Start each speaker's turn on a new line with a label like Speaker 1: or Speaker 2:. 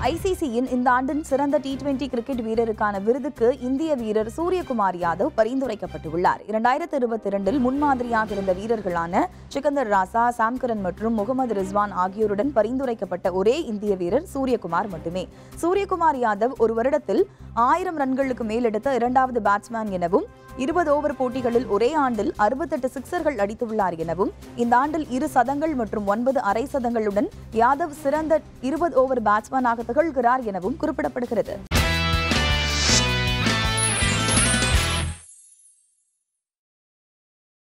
Speaker 1: ஐசிசியின் இந்த ஆண்டின் சிறந்த டி டுவெண்டி கிரிக்கெட் வீரருக்கான விருதுக்கு இந்திய வீரர் சூரியகுமார் யாதவ் பரிந்துரைக்கப்பட்டுள்ளார் இரண்டாயிரத்தி இருபத்தி இரண்டில் முன்மாதிரியாக இருந்த வீரர்களான சிக்கந்தர் ராசா சாம்கரன் மற்றும் முகமது ரிஸ்வான் ஆகியோருடன் பரிந்துரைக்கப்பட்ட ஒரே இந்திய வீரர் சூரியகுமார் மட்டுமே சூரியகுமார் யாதவ் ஒரு வருடத்தில் ஆயிரம் ரன்களுக்கு மேல் எடுத்த இரண்டாவது பேட்ஸ்மேன் எனவும் இருபது ஓவர் போட்டிகளில் ஒரே ஆண்டில் அறுபத்தெட்டு சிக்சர்கள் அடித்துள்ளார் எனவும் இந்த ஆண்டில் இரு சதங்கள் மற்றும் ஒன்பது அரை சதங்களுடன் யாதவ் சிறந்த இருபது ஓவர் பேட்ஸ்மேனாக திகழ்கிறார் எனவும் குறிப்பிடப்படுகிறது